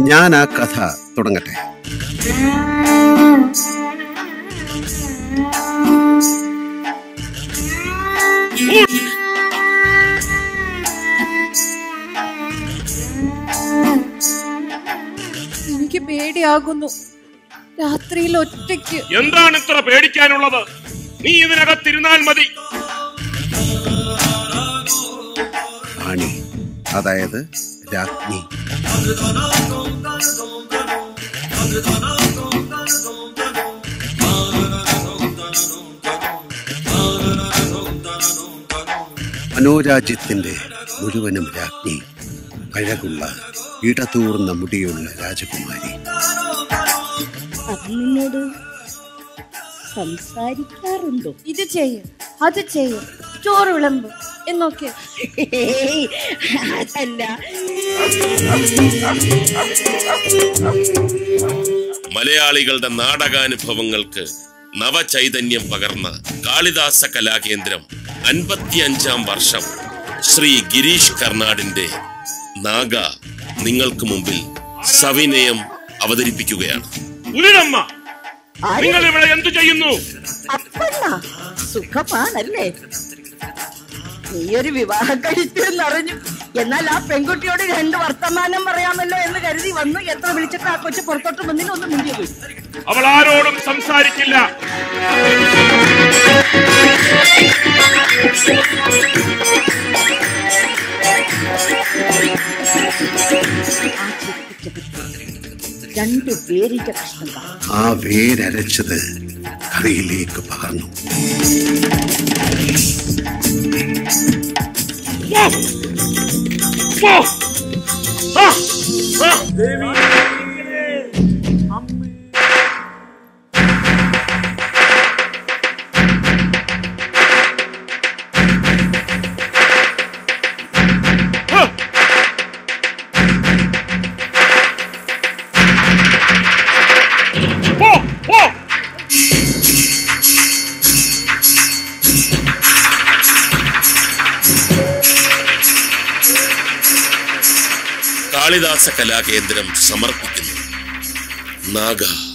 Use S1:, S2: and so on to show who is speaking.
S1: ഞാൻ ആ കഥ തുടങ്ങട്ടെ
S2: എനിക്ക് പേടിയാകുന്നു രാത്രിയിൽ ഒറ്റയ്ക്ക്
S3: എന്താണ് ഇത്ര പേടിക്കാനുള്ളത് നീ ഇതിനകത്തിരുന്നാൽ മതി
S1: റാണി അതായത് രാജ്ഞി മനോരാജ്യത്തിന്റെ മുഴുവനും രാജ്ഞി അഴകുള്ള ഇടതൂർന്ന മുടിയുള്ള രാജകുമാരി
S4: അവൻ നിന്നോട് സംസാരിക്കാറുണ്ടോ
S2: ഇത് ചെയ്യും അത് ചെയ്യും ചോറ് വിളമ്പ് എന്നൊക്കെ
S4: ഹേയ്, അതല്ല
S5: മലയാളികളുടെ നാടകാനുഭവങ്ങൾക്ക് നവചൈതന്യം പകർന്ന കാളിദാസ കലാകേന്ദ്രം അൻപത്തിയഞ്ചാം വർഷം ശ്രീ ഗിരീഷ് കർണാടിന്റെ നാഗ നിങ്ങൾക്ക് മുമ്പിൽ സവിനയം അവതരിപ്പിക്കുകയാണ്
S3: ഉലിരമ്മ
S4: ആര്?
S3: നിങ്ങൾ ഇവിടെ എന്തു ചെയ്യുന്നു
S4: അപ്പണ്ണ സുഖമാണല്ലേ നീയൊരു വിവാഹം കഴിച്ചു എന്നറിഞ്ഞു എന്നാൽ ആ പെൺകുട്ടിയോട് രണ്ട് വർത്തമാനം പറയാമല്ലോ എന്ന് കരുതി വന്നു എത്ര വിളിച്ചിട്ട് ആ കൊച്ചു പുറത്തോട്ട് വന്നില്ല ഒന്ന് മുന്നിൽ പോയി
S3: അവൾ ആരോടും സംസാരിക്കില്ല
S4: രണ്ടു പേരിന്റെ പ്രശ്നം
S1: ആ വേരരച്ചത് കറിയിലേക്ക് പകർന്നു
S3: പോ. ആ, ആ. ആ. പോ, പോ.
S5: കാളിദാസ കലാകേന്ദ്രം സമർപ്പിക്കുന്നു നാഗ